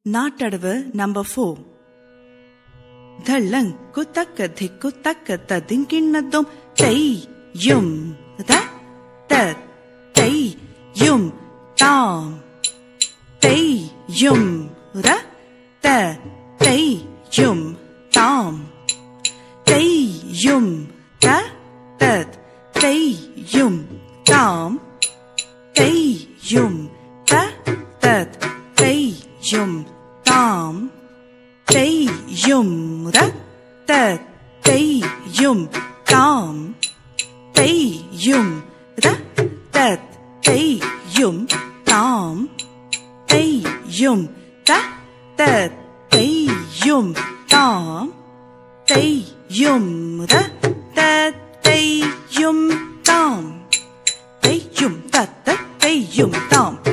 நாட்டடவு number four தள்ளங் குத்தக்க திக்கு தக்க ததிங்கிண்ணதும் தை யும் த த தை யும் தாம் தை யும் ர த தை யும் தாம் தை யும் த தத் தை யும் தாம் தை யும் த தத் தை யும் தாம் தை யும் ர த தை யும் தாம் தை யும் ர த தை யும் தாம் தை யும் த த தை யும் தாம் தை யும் ர த தை யும் தாம் தை யும் த த தை யும் தாம்